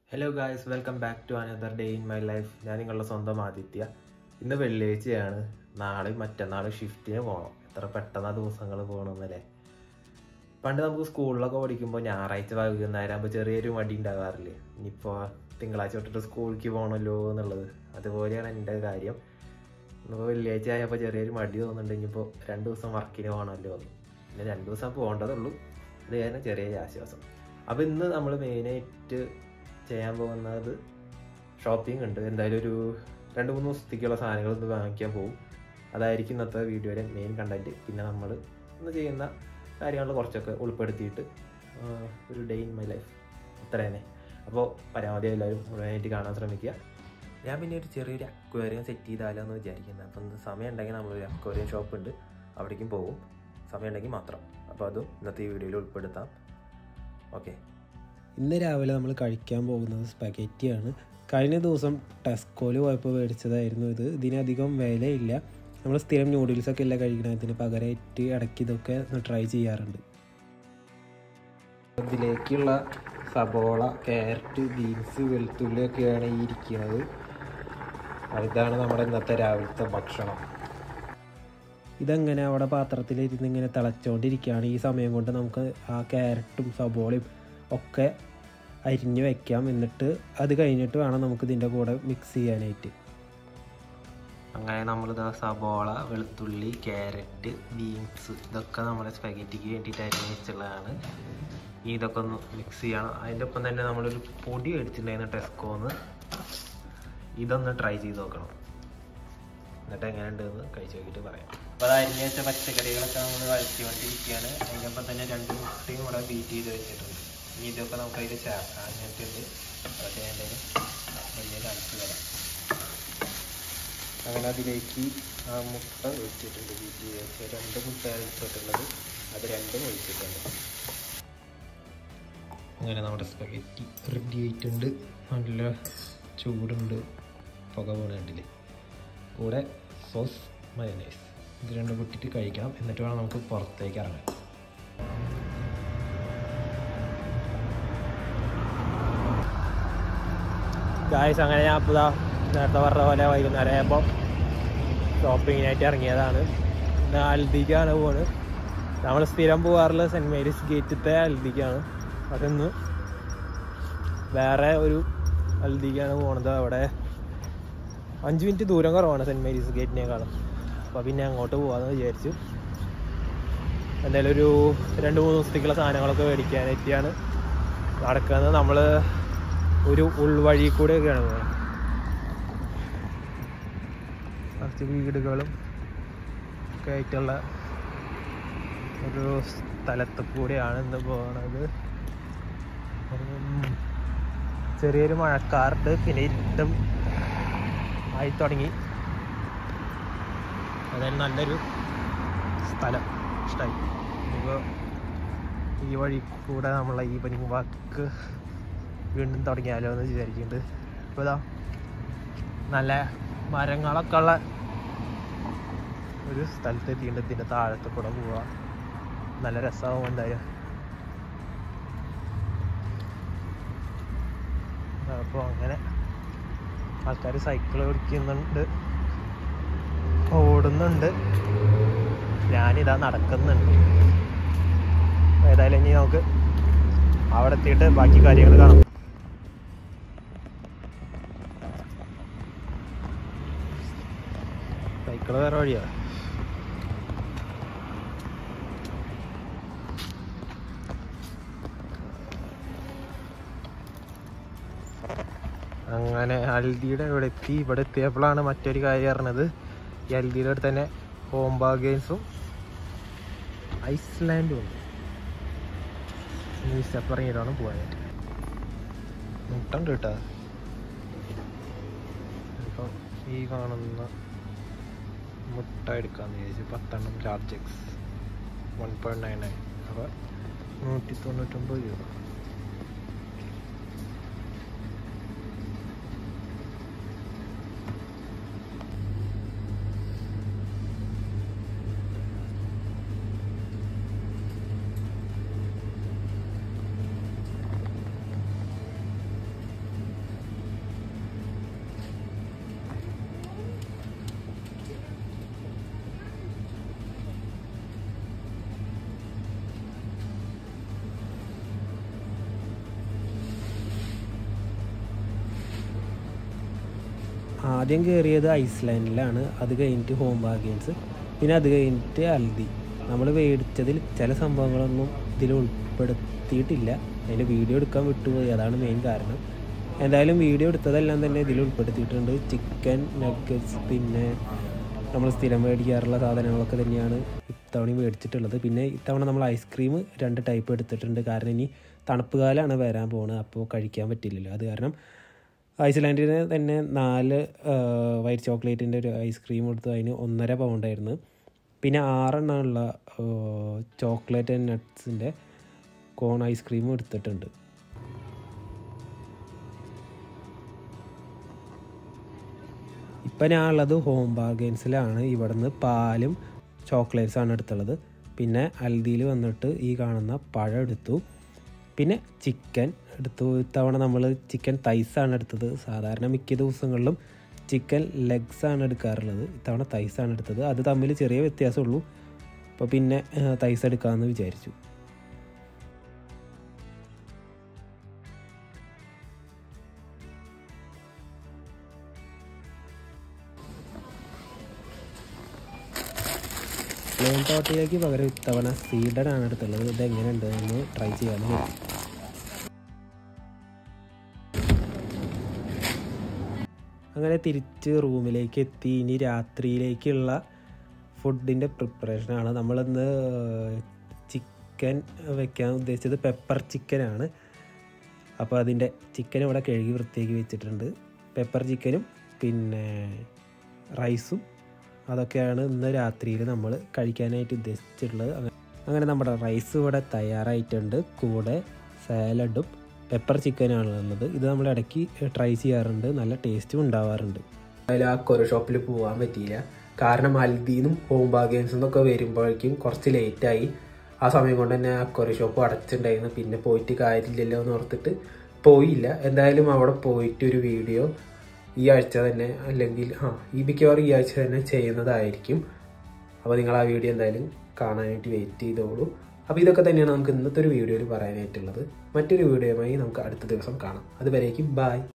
hello guys welcome back to another day in my life ഞാൻ നിങ്ങളുടെ സ്വന്തം ആദിത്യ ഇന്ന് വെള്ളിയാഴ്ചയാണ് നാളെ മറ്റന്നാൾ ഷിഫ്റ്റിന് പോകണം എത്ര പെട്ടെന്ന് ആ ദിവസങ്ങൾ പോകണമെന്നല്ലേ പണ്ട് നമുക്ക് സ്കൂളിലൊക്കെ പഠിക്കുമ്പോൾ ഞായറാഴ്ച വൈകുന്നേരം ആകുമ്പോൾ ചെറിയൊരു മടി ഉണ്ടാകാറില്ലേ ഇനിയിപ്പോൾ തിങ്കളാഴ്ച തൊട്ടിട്ട് സ്കൂളിലേക്ക് പോകണമല്ലോ എന്നുള്ളത് അതുപോലെയാണ് എൻ്റെ കാര്യം ഇന്നിപ്പോൾ വെള്ളിയാഴ്ച ആയപ്പോൾ ചെറിയൊരു മടി തോന്നുന്നുണ്ട് ഇനിയിപ്പോൾ രണ്ട് ദിവസം വർക്കിന് പോകണമല്ലോ എന്ന് പിന്നെ രണ്ട് ദിവസം പോകേണ്ടതുള്ളൂ അത് കാരണം ചെറിയൊരു ആശ്വാസം അപ്പോൾ ഇന്ന് നമ്മൾ മെയിനായിട്ട് ചെയ്യാൻ പോകുന്നത് ഷോപ്പിംഗ് ഉണ്ട് എന്തായാലും ഒരു രണ്ട് മൂന്ന് ദിവസത്തേക്കുള്ള സാധനങ്ങൾ ഇന്ന് വാങ്ങിക്കാൻ പോകും അതായിരിക്കും ഇന്നത്തെ വീഡിയോയുടെ മെയിൻ കണ്ടന്റ് പിന്നെ നമ്മൾ ഇന്ന് ചെയ്യുന്ന കാര്യങ്ങൾ കുറച്ചൊക്കെ ഉൾപ്പെടുത്തിയിട്ട് ആ, ഒരു ഡേ ഇൻ മൈ ലൈഫ് അത്ര തന്നെ അപ്പോൾ പരമാവധി എല്ലാവരും മുഴുവനായിട്ട് കാണാൻ ശ്രമിക്കുക ഞാൻ പിന്നെ ഒരു ചെറിയൊരു അക്വേറിയം സെറ്റ് ചെയ്താലോ എന്ന് വിചാരിക്കുന്നത് അപ്പം ഇന്ന് സമയം ഉണ്ടെങ്കിൽ നമ്മളൊരു അക്വേറിയം ഷോപ്പ് ഉണ്ട് അവിടേക്കും പോകും സമയം ഉണ്ടെങ്കിൽ മാത്രം അപ്പോൾ അതും ഇന്നത്തെ ഈ വീഡിയോയിൽ ഉൾപ്പെടുത്താം ഓക്കെ ഇന്ന് രാവിലെ നമ്മൾ കഴിക്കാൻ പോകുന്നത് സ്പഗറ്റിയാണ് കഴിഞ്ഞ ദിവസം ടെസ്കോയിൽ പോയപ്പോൾ മേടിച്ചതായിരുന്നു ഇത് ഇതിനധികം വിലയില്ല നമ്മൾ സ്ഥിരം നൂഡിൽസൊക്കെ അല്ല കഴിക്കണം ഇതിന് പകരമായിട്ട് ഇടയ്ക്ക് ഇതൊക്കെ ഒന്ന് ട്രൈ ചെയ്യാറുണ്ട് ഇതിലേക്കുള്ള സബോള ക്യാരറ്റ് ബീൻസ് വെളുത്തുള്ളി ഒക്കെയാണ് ഈ ഇരിക്കുന്നത് ഇതാണ് നമ്മുടെ ഇന്നത്തെ രാവിലത്തെ ഭക്ഷണം ഇതങ്ങനെ അവിടെ പാത്രത്തിലിരുന്ന് ഇങ്ങനെ തിളച്ചുകൊണ്ടിരിക്കുകയാണ് ഈ സമയം കൊണ്ട് നമുക്ക് ആ ക്യാരറ്റും സബോളയും ഒക്കെ അരിഞ്ഞ് വെക്കാം എന്നിട്ട് അത് കഴിഞ്ഞിട്ട് വേണം നമുക്ക് ഇതിൻ്റെ കൂടെ മിക്സ് ചെയ്യാനായിട്ട് അങ്ങനെ നമ്മൾ സബോള വെളുത്തുള്ളി ക്യാരറ്റ് ബീൻസ് ഇതൊക്കെ നമ്മുടെ സ്പെഗറ്റിക്ക് വേണ്ടിയിട്ട് അരിഞ്ഞ് വെച്ചുള്ളതാണ് ഇനി ഇതൊക്കെ ഒന്ന് മിക്സ് ചെയ്യണം അതിൻ്റെ ഒപ്പം തന്നെ നമ്മളൊരു പൊടി മേടിച്ചിട്ടുണ്ടായിരുന്നു ടെസ്കോന്ന് ഇതൊന്ന് ട്രൈ ചെയ്ത് നോക്കണം എന്നിട്ട് എങ്ങനെയുണ്ട് എന്ന് കഴിച്ച് നോക്കിയിട്ട് പറയാം അപ്പോൾ അത് അരിഞ്ഞ് വെച്ച പച്ചക്കറികളൊക്കെ നമ്മൾ വഴറ്റിക്കൊണ്ടിരിക്കുകയാണ് അതിൻ്റെ ഒപ്പം തന്നെ രണ്ട് മുട്ടയും കൂടെ ബീറ്റ് ചെയ്ത് വെച്ചിട്ടുണ്ട് ഇനി ഇതൊക്കെ നമുക്ക് അതിൽ ചേർക്കാം അങ്ങനത്തെ ഉണ്ട് അതൊക്കെ ഞാൻ എന്തായാലും വലിയ കാണിച്ചു തരാം അങ്ങനെ അതിലേക്ക് ആ മുട്ട ഒഴിച്ചിട്ടുണ്ട് ബീറ്റ് ചെയ്ത് വെച്ച രണ്ട് മുട്ടയാണ് ഇട്ടിട്ടുള്ളത് അത് രണ്ടും ഒഴിച്ചിട്ടുണ്ട് അങ്ങനെ നമ്മുടെ സ്പഗറ്റി റെഡി ആയിട്ടുണ്ട് നല്ല ചൂടുണ്ട് പുക പോകണുണ്ടില്ലേ കൂടെ സോസ് മയനൈസ് ഇത് രണ്ടും കൂട്ടിയിട്ട് കഴിക്കണം എന്നിട്ട് വേണം നമുക്ക് പുറത്തേക്ക് ഇറങ്ങാൻ ഗായ്സ് അങ്ങനെ ഞാൻ ഇപ്പോൾ നേരത്തെ പറഞ്ഞ പോലെ വൈകുന്നേരം ആകുമ്പോൾ ഷോപ്പിങ്ങിനായിട്ട് ഇറങ്ങിയതാണ് ഇന്ന് ഹൽദിക്കാണ് പോകുന്നത് നമ്മൾ സ്ഥിരം പോകാറുള്ള സെൻറ്റ് മേരീസ് ഗേറ്റത്തെ ഹൽദിക്കാണ് അതിന്ന് വേറെ ഒരു ഹൽദിക്കാണ് പോണത് അവിടെ അഞ്ച് മിനിറ്റ് ദൂരം കുറവാണ് സെൻറ്റ് മേരീസ് ഗേറ്റിനേക്കാളും അപ്പോൾ പിന്നെ അങ്ങോട്ട് പോകാമെന്ന് വിചാരിച്ചു എന്തായാലും ഒരു രണ്ട് മൂന്ന് ദിവസത്തേക്കുള്ള സാധനങ്ങളൊക്കെ മേടിക്കാനായിട്ടാണ് നടക്കുന്നത് നമ്മൾ ഒരു ഉൾവഴി കൂടെയൊക്കെയാണ് പോകുന്നത് കുറച്ച് വീടുകളും ഒക്കെ ആയിട്ടുള്ള ഒരു സ്ഥലത്ത് കൂടെയാണ് ഇന്ന് പോകുന്നത് ഉം, ചെറിയൊരു മഴക്കാറുണ്ട് പിന്നെ ഇരുട്ടും ആയി തുടങ്ങി അതായത് നല്ലൊരു സ്ഥലം ഇഷ്ടമായി ഇപ്പോൾ ഈ വഴി കൂടെ നമ്മളെ ഈവനിങ് വാക്ക് വീണ്ടും തുടങ്ങിയാലോ എന്ന് വിചാരിക്കുന്നുണ്ട് ഇപ്പോൾ ഇതാ നല്ല മരങ്ങളൊക്കെ ഉള്ള ഒരു സ്ഥലത്ത് എത്തിയിട്ടുണ്ട് ഇതിൻ്റെ താഴത്ത് കൂടെ പോവാ നല്ല രസമാവും എന്തായാലും അപ്പോൾ അങ്ങനെ ആൾക്കാർ സൈക്കിൾ ഓടിക്കുന്നുണ്ട് ഓടുന്നുണ്ട് ഞാനിതാ നടക്കുന്നുണ്ട് ഏതായാലും ഇനി നമുക്ക് അവിടെ എത്തിയിട്ട് ബാക്കി കാര്യങ്ങൾ കാണാം സൈക്കിൾ വേറെ വഴിയാ അങ്ങനെ ഹൽദിയുടെ ഇവിടെ എത്തി ഇവിടെ എത്തിയപ്പോഴാണ് മറ്റൊരു കാര്യം അറിഞ്ഞത് ഈ ഹൽദിയുടെ അടുത്ത് തന്നെ ഹോംബാ ഗെയിംസും ഐസ്ലാൻഡും ഉണ്ട് ഈ സ്റ്റെപ്പ് ഇറങ്ങിയിട്ടാണ് പോകാനായിട്ട് മുട്ടുണ്ട് കേട്ടോ ഇപ്പം ഈ കാണുന്ന മുട്ട എടുക്കാമെന്ന് വിചാരിച്ചു പത്തെണ്ണം large X one point nine nine അപ്പോൾ നൂറ്റി തൊണ്ണൂറ്റൊമ്പത് രൂപ ആദ്യം കയറിയത് ഐസ്ലാൻഡിലാണ് അത് കഴിഞ്ഞിട്ട് ഹോം ബാഗേൻസ് പിന്നെ അത് കഴിഞ്ഞിട്ട് അൽദി നമ്മൾ മേടിച്ചതിൽ ചില സംഭവങ്ങളൊന്നും ഇതിൽ ഉൾപ്പെടുത്തിയിട്ടില്ല അതിൻ്റെ വീഡിയോ എടുക്കാൻ വിട്ടുപോയി അതാണ് മെയിൻ കാരണം എന്തായാലും വീഡിയോ എടുത്തതെല്ലാം തന്നെ ഇതിൽ ഉൾപ്പെടുത്തിയിട്ടുണ്ട് ചിക്കൻ നഗ്ഗറ്റ്സ് പിന്നെ നമ്മൾ സ്ഥിരം മേടിക്കാറുള്ള സാധനങ്ങളൊക്കെ തന്നെയാണ് ഇത്തവണ മേടിച്ചിട്ടുള്ളത് പിന്നെ ഇത്തവണ നമ്മൾ ഐസ്ക്രീം രണ്ട് ടൈപ്പ് എടുത്തിട്ടുണ്ട് കാരണം ഇനി തണുപ്പ് കാലമാണ് വരാൻ പോകുന്നത് അപ്പോൾ കഴിക്കാൻ പറ്റില്ലല്ലോ അത് കാരണം ഐസ്ലാൻഡിന് തന്നെ നാല് വൈറ്റ് ചോക്ലേറ്റിൻ്റെ ഒരു ഐസ്ക്രീം എടുത്തു അതിന് ഒന്നര പൗണ്ടായിരുന്നു പിന്നെ ആറെണ്ണമുള്ള ചോക്ലേറ്റ് ആൻഡ് നട്ട്സിൻ്റെ കോൺ ഐസ്ക്രീമും എടുത്തിട്ടുണ്ട് ഇപ്പം ഞാൻ ഉള്ളത് ഹോം ബാർഗൻസിലാണ് ഇവിടുന്ന് പാലും ചോക്ലേറ്റ്സാണ് എടുത്തുള്ളത് പിന്നെ അൽദിയിൽ വന്നിട്ട് ഈ കാണുന്ന പഴം എടുത്തു പിന്നെ ചിക്കൻ എടുത്തു ഇത്തവണ നമ്മൾ ചിക്കൻ തൈസാണ് എടുത്തത് സാധാരണ മിക്ക ദിവസങ്ങളിലും ചിക്കൻ ലെഗ്സ് ആണ് എടുക്കാറുള്ളത് ഇത്തവണ തൈസാണ് എടുത്തത് അത് തമ്മിൽ ചെറിയ വ്യത്യാസമുള്ളൂ അപ്പോൾ പിന്നെ തൈസ് എടുക്കാമെന്ന് വിചാരിച്ചു പ്ലെയിൻ തോട്ടയിലേക്ക് പകരം ഇത്തവണ സീഡനാണ് എടുത്തുള്ളത് ഇത് എങ്ങനെയുണ്ട് എന്ന് ട്രൈ ചെയ്യാമെന്ന് കരുതി അങ്ങനെ തിരിച്ച് റൂമിലേക്ക് എത്തി ഇനി രാത്രിയിലേക്കുള്ള ഫുഡിൻ്റെ പ്രിപ്പറേഷനാണ് നമ്മളിന്ന് ചിക്കൻ വെക്കാൻ ഉദ്ദേശിച്ചത് പെപ്പർ ചിക്കനാണ് അപ്പോൾ അതിൻ്റെ ചിക്കൻ ഇവിടെ കഴുകി വൃത്തിയാക്കി വെച്ചിട്ടുണ്ട് പെപ്പർ ചിക്കനും പിന്നെ റൈസും അതൊക്കെയാണ് ഇന്ന് രാത്രിയിൽ നമ്മൾ കഴിക്കാനായിട്ട് ഉദ്ദേശിച്ചിട്ടുള്ളത് അങ്ങനെ നമ്മുടെ റൈസ് ഇവിടെ തയ്യാറായിട്ടുണ്ട് കൂടെ സാലഡും പെപ്പർ ചിക്കനാണ് ഉള്ളത് ഇത് നമ്മൾ ഇടയ്ക്ക് ട്രൈ ചെയ്യാറുണ്ട് നല്ല ടേസ്റ്റും ഉണ്ടാവാറുണ്ട് അതിൽ ആ കൊറ ഷോപ്പിൽ പോകാൻ പറ്റിയില്ല കാരണം അൽദീന്നും ഹോം ബാഗേൻസ് എന്നൊക്കെ വരുമ്പോഴേക്കും കുറച്ച് ലേറ്റായി ആ സമയം കൊണ്ട് തന്നെ ആ കൊറ ഷോപ്പ് അടച്ചിട്ടുണ്ടായിരുന്നു പിന്നെ പോയിട്ട് കാര്യമില്ലല്ലോ എന്ന് ഓർത്തിട്ട് പോയില്ല എന്തായാലും അവിടെ പോയിട്ട് ഒരു വീഡിയോ ഈ ആഴ്ച തന്നെ അല്ലെങ്കിൽ ആ ഈ മിക്കവാറും ഈ ആഴ്ച തന്നെ ചെയ്യുന്നതായിരിക്കും അപ്പോൾ നിങ്ങൾ ആ വീഡിയോ എന്തായാലും കാണാനായിട്ട് വെയിറ്റ് ചെയ്തോളൂ അപ്പോൾ ഇതൊക്കെ തന്നെയാണ് നമുക്ക് ഇന്നത്തെ ഒരു വീഡിയോയിൽ പറയാനായിട്ടുള്ളത് മറ്റൊരു വീഡിയോയുമായി നമുക്ക് അടുത്ത ദിവസം കാണാം അതുവരേക്കും ബായ്